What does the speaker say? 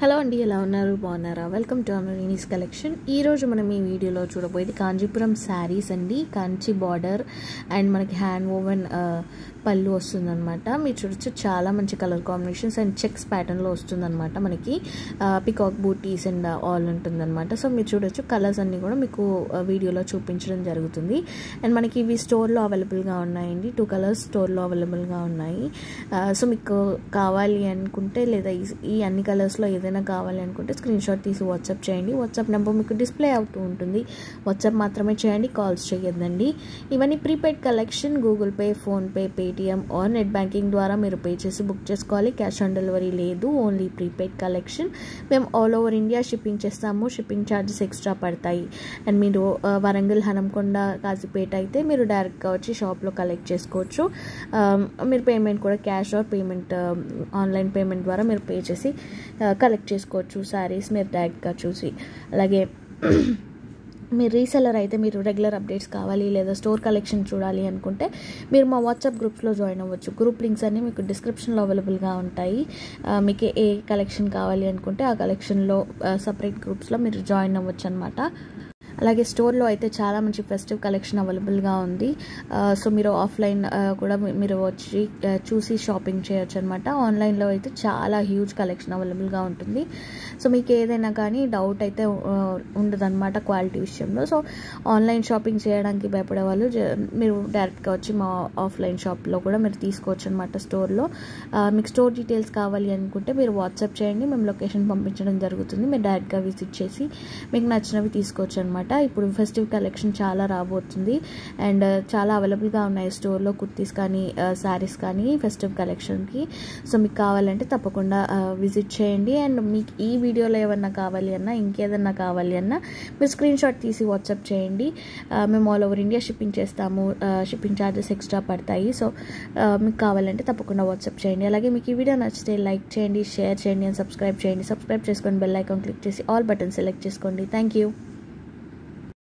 hello అండి ఎలా ఉన్నారు బాగున్నారా వెల్కమ్ టు అమరీనీస్ కలెక్షన్ ఈరోజు మనం ఈ వీడియోలో చూడబోయేది కాంచీపురం శారీస్ అండి కాంచీ బార్డర్ అండ్ మనకి హ్యాండ్ ఓవెన్ పళ్ళు వస్తుందన్నమాట మీరు చూడొచ్చు చాలా మంచి కలర్ కాంబినేషన్స్ అండ్ చెక్స్ ప్యాటర్న్లో వస్తుందన్నమాట మనకి పికాక్ బూటీస్ అండ్ ఆల్ ఉంటుందన్నమాట సో మీరు చూడొచ్చు కలర్స్ అన్నీ కూడా మీకు వీడియోలో చూపించడం జరుగుతుంది అండ్ మనకి ఇవి స్టోర్లో అవైలబుల్గా ఉన్నాయండి టూ కలర్స్ స్టోర్లో అవైలబుల్గా ఉన్నాయి సో మీకు కావాలి అనుకుంటే లేదా ఈ అన్ని కలర్స్లో ఏదైనా కావాలి అనుకుంటే స్క్రీన్ షాట్ తీసి వాట్సాప్ చేయండి వాట్సాప్ నెంబర్ మీకు డిస్ప్లే అవుతూ ఉంటుంది వాట్సాప్ మాత్రమే చేయండి కాల్స్ చేయొద్దండి ఇవన్నీ prepaid collection Google Pay PhonePe Paytm or net banking ద్వారా మీరు పే చేసి బుక్ చేసుకోవాలి క్యాష్ ఆన్ డెలివరీ లేదు ఓన్లీ ప్రీపెయిడ్ కలెక్షన్ మేము ఆల్ ఓవర్ ఇండియా షిప్పింగ్ చేస్తాము షిప్పింగ్ ఛార్జెస్ ఎక్స్ట్రా పడతాయి అండ్ మీరు వరంగల్ హనంకొండ కాజీపేట అయితే మీరు డైరెక్ట్గా వచ్చి షాప్లో కలెక్ట్ చేసుకోవచ్చు మీరు పేమెంట్ కూడా cash or payment online payment ద్వారా మీరు పే చేసి కలెక్ట్ చేసుకోవచ్చు శారీస్ మీరు డైరెక్ట్గా చూసి అలాగే మీరు రీసెలర్ అయితే మీరు రెగ్యులర్ అప్డేట్స్ కావాలి లేదా స్టోర్ కలెక్షన్ చూడాలి అనుకుంటే మీరు మా వాట్సాప్ గ్రూప్స్లో జాయిన్ అవ్వచ్చు గ్రూప్ లింక్స్ అన్నీ మీకు డిస్క్రిప్షన్లో అవైలబుల్గా ఉంటాయి మీకు ఏ కలెక్షన్ కావాలి అనుకుంటే ఆ కలెక్షన్లో సపరేట్ గ్రూప్స్లో మీరు జాయిన్ అవ్వచ్చు అనమాట అలాగే స్టోర్లో అయితే చాలా మంచి ఫెస్టివ్ కలెక్షన్ అవైలబుల్గా ఉంది సో మీరు ఆఫ్లైన్ కూడా మీరు వచ్చి చూసి షాపింగ్ చేయొచ్చు అనమాట ఆన్లైన్లో అయితే చాలా హ్యూజ్ కలెక్షన్ అవైలబుల్గా ఉంటుంది సో మీకు ఏదైనా కానీ డౌట్ అయితే ఉండదన్నమాట క్వాలిటీ విషయంలో సో ఆన్లైన్ షాపింగ్ చేయడానికి భయపడే వాళ్ళు మీరు డైరెక్ట్గా వచ్చి మా ఆఫ్లైన్ షాప్లో కూడా మీరు తీసుకోవచ్చు అనమాట స్టోర్లో మీకు స్టోర్ డీటెయిల్స్ కావాలి అనుకుంటే మీరు వాట్సాప్ చేయండి మేము లొకేషన్ పంపించడం జరుగుతుంది మీరు డైరెక్ట్గా విజిట్ చేసి మీకు నచ్చినవి తీసుకోవచ్చు అనమాట ఇప్పుడు ఫెస్టివ్ కలెక్షన్ చాలా రాబోతుంది అండ్ చాలా అవైలబుల్గా ఉన్నాయి స్టోర్లో కుర్తీస్ కానీ శారీస్ కానీ ఫెస్టివ్ కలెక్షన్కి సో మీకు కావాలంటే తప్పకుండా విజిట్ చేయండి అండ్ మీకు ఈ వీడియోలో ఏమన్నా కావాలి అన్నా ఇంకేదన్నా కావాలి అన్నా మీరు స్క్రీన్ షాట్ తీసి వాట్సాప్ చేయండి మేము ఆల్ ఓవర్ ఇండియా షిప్పింగ్ చేస్తాము షిప్పింగ్ ఛార్జెస్ ఎక్స్ట్రా పడతాయి సో మీకు కావాలంటే తప్పకుండా వాట్సాప్ చేయండి అలాగే మీకు ఈ వీడియో నచ్చితే లైక్ చేయండి షేర్ చేయండి అండ్ సబ్స్క్రైబ్ చేయండి సబ్స్క్రైబ్ చేసుకొని బెల్ ఐకాన్ క్లిక్ చేసి ఆల్ బటన్ సెలెక్ట్ చేసుకోండి థ్యాంక్ యూ